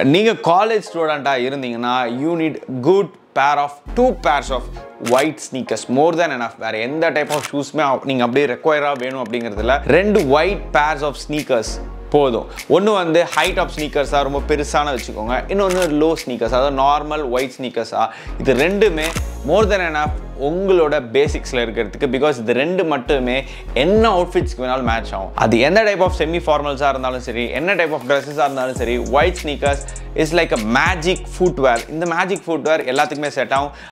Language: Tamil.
நீங்கள் காலேஜ் ஸ்டூடெண்ட்டாக இருந்தீங்கன்னா you need good pair of two pairs of white sneakers more than enough வேறு எந்த டைப் ஆஃப் ஷூஸுமே நீங்கள் அப்படியே ரெக்வயராக வேணும் அப்படிங்கிறதுல ரெண்டு ஒயிட் பேர்ஸ் ஆஃப் ஸ்னீக்கர்ஸ் போதும் ஒன்று வந்து ஹைட் ஆஃப் ஸ்னீக்கர்ஸாக ரொம்ப பெருசான வச்சுக்கோங்க இன்னொன்று லோ ஸ்னீக்கர்ஸ் அதாவது நார்மல் ஒயிட் ஸ்னீக்கர்ஸாக இது ரெண்டுமே மோர் தென் enough உங்களோட பேசிக்ஸில் இருக்கிறதுக்கு பிகாஸ் இது ரெண்டு மட்டுமே என்ன அவுட்ஃபிட்ஸ்க்கு வேணாலும் மேட்ச் ஆகும் அது எந்த டைப் ஆஃப் செமி ஃபார்மல்ஸாக இருந்தாலும் சரி என்ன டைப் ஆஃப் ட்ரெஸ்ஸஸாக இருந்தாலும் சரி white sneakers is like a magic footwear இந்த மேஜிக் ஃபுட்வேர் எல்லாத்துக்குமே செட் ஆகும்